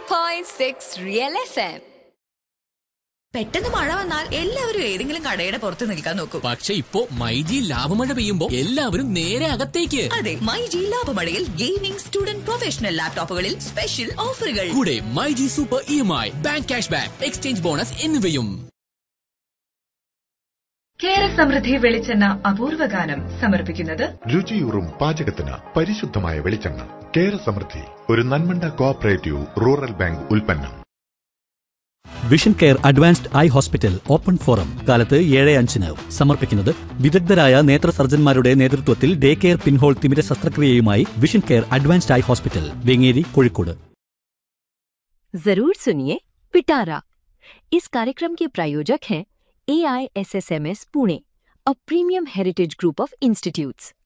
101.6 Real FM. പെട്ടെന്ന് മഴ വന്നാൽ എല്ലാവരും ഏതെങ്കിലും കടയുടെ പുറത്ത് നിൽക്കാൻ നോക്കും പക്ഷെ ഇപ്പോ മൈജി ലാഭമഴ പെയ്യുമ്പോ എല്ലാവരും നേരെ അകത്തേക്ക് അതെ മൈ ജി ലാഭമഴയിൽ ഗെയിമിംഗ് സ്റ്റുഡന്റ് പ്രൊഫഷണൽ ലാപ്ടോപ്പുകളിൽ സ്പെഷ്യൽ ഓഫറുകൾ കൂടെ myG super E M I bank cash back exchange bonus എന്നിവയും കേര സമൃദ്ധി വെളിച്ചെണ്ണ അപൂർവ ഗാനം സമർപ്പിക്കുന്നത് രുചിയൂറും പാചകത്തിന് പരിശുദ്ധമായ വെളിച്ചെണ്ണ കേര സമൃദ്ധി ഒരു നന്മണ്ട കോഓപ്പറേറ്റീവ് റൂറൽ ബാങ്ക് ഉൽപ്പന്നം vision care advanced eye hospital open forum കാലത്ത് ഏഴ് അഞ്ചിന് സമർപ്പിക്കുന്നത് വിദഗ്ധരായ നേത്ര സർജന്മാരുടെ നേതൃത്വത്തിൽ ഡേ കെയർ പിൻഹോൾ തിമിര ശസ്ത്രക്രിയയുമായി vision care advanced eye hospital Vengeri Kozhikode जरूर सुनिए पिटारा इस कार्यक्रम के प्रायोजक हैं A I S S M S Pune a premium heritage group of institutes